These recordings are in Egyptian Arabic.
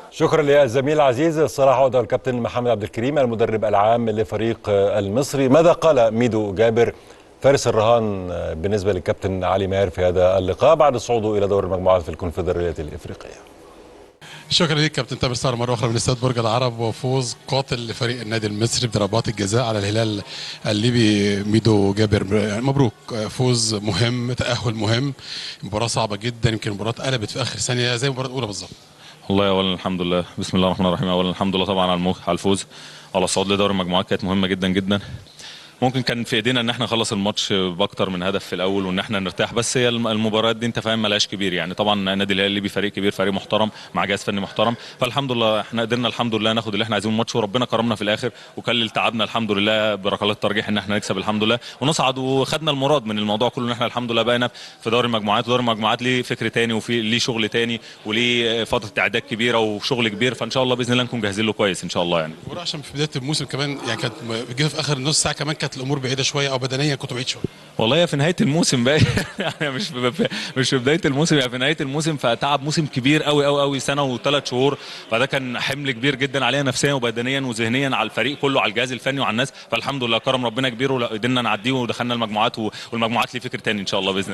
شكرا للزميل العزيز صلاح عودة الكابتن محمد عبد الكريم المدرب العام لفريق المصري ماذا قال ميدو جابر فارس الرهان بالنسبة للكابتن علي ماهر في هذا اللقاء بعد صعوده إلى دور المجموعات في الكونفدرالية الإفريقية شكرا ليك كابتن تامر سهر مره اخرى من استاد برج العرب وفوز قاتل لفريق النادي المصري بضربات الجزاء على الهلال الليبي ميدو جابر مبروك فوز مهم تاهل مهم مباراه صعبه جدا يمكن المباراه قلبت في اخر ثانيه زي المباراه الاولى بالظبط والله اولا الحمد لله بسم الله الرحمن الرحيم اولا الحمد لله طبعا على المو... على الفوز على الصعود لدوري المجموعات كانت مهمه جدا جدا ممكن كان في ايدينا ان احنا نخلص الماتش باكتر من هدف في الاول وان احنا نرتاح بس هي المباريات دي انت فاهم ملهاش كبير يعني طبعا النادي الهلال الليبي فريق كبير فريق محترم مع جهاز فني محترم فالحمد لله احنا قدرنا الحمد لله ناخد اللي احنا عايزينه الماتش وربنا كرمنا في الاخر وكلل تعبنا الحمد لله بركلات الترجيح ان احنا نكسب الحمد لله ونصعد وخدنا المراد من الموضوع كله ان احنا الحمد لله بقينا في دوري المجموعات ودوري المجموعات ليه فكر تاني وفي ليه شغل تاني وليه فتره اعداد كبيره وشغل كبير فان شاء الله باذن الله نكون جاهزين له كويس ان شاء الله يعني عشان في بدايه الموسم كمان يعني كانت جينا في اخر نص ساعه كمان كانت الامور بعيده شويه او بدنيا كنتوا بعيد شويه والله في نهايه الموسم بقى يعني مش في مش في بدايه الموسم يعني في نهايه الموسم فتعب موسم كبير قوي قوي قوي سنه وثلاث شهور فده كان حمل كبير جدا علينا نفسيا وبدنيا وذهنيا على الفريق كله على الجهاز الفني وعلى الناس فالحمد لله كرم ربنا كبير وقدرنا نعديه ودخلنا المجموعات والمجموعات ليه فكر تاني ان شاء الله باذن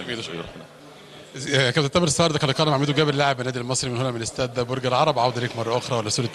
الله كابتن تامر السهر ده كان لقاء مع ميدو جابر لاعب النادي المصري من هنا من استاد برج العرب عوده ليك مره اخرى ولا